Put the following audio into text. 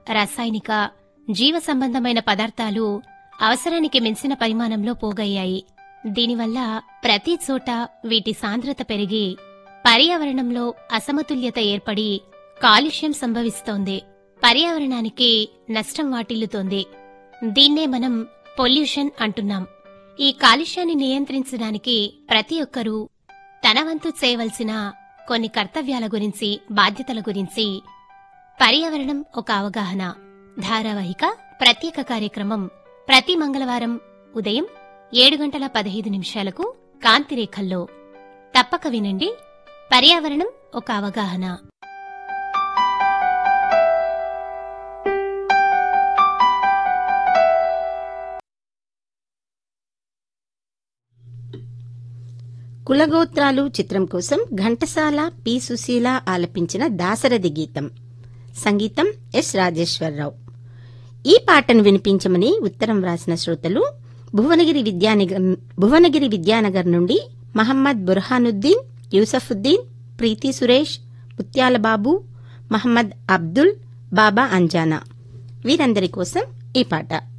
రసాయనిక జీవ సంబంధమైన పదార్థాలు అవసరానికి మించిన పరిమాణంలో పోగయ్యాయి దీనివల్ల ప్రతి చోట వీటి సాంద్రత పెరిగి పర్యావరణంలో అసమతుల్యత ఏర్పడి కాలుష్యం సంభవిస్తోంది పర్యావరణానికి నష్టం వాటిల్లుతోంది దీన్నే మనం పొల్యూషన్ అంటున్నాం ఈ కాలుష్యాన్ని నియంత్రించడానికి ప్రతి ఒక్కరూ తన వంతు చేయవలసిన కొన్ని కర్తవ్యాల గురించి బాధ్యతల గురించి పర్యావరణం ఒక అవగాహన ధారావాహిక ప్రత్యేక కార్యక్రమం ప్రతి మంగళవారం ఉదయం ఏడు గంటల పదహైదు నిమిషాలకు కాంతిరేఖల్లో తప్పక వినండి పర్యావరణం ఒక అవగాహన కులగోత్రాలు చిత్రం కోసం ఘంటసాల పి సుశీల ఆలపించిన దాసరథి గీతం సంగీతం ఎస్ రాజేశ్వరరావు ఈ పాటను వినిపించమని ఉత్తరం వ్రాసిన శ్రోతలు భువనగిరి విద్యానగర్ భువనగిరి విద్యానగర్ నుండి మహమ్మద్ బుర్హానుద్దీన్ యూసఫుద్దీన్ ప్రీతి సురేష్ ముత్యాల బాబు మహమ్మద్ అబ్దుల్ బాబా అంజానా వీరందరి కోసం ఈ పాట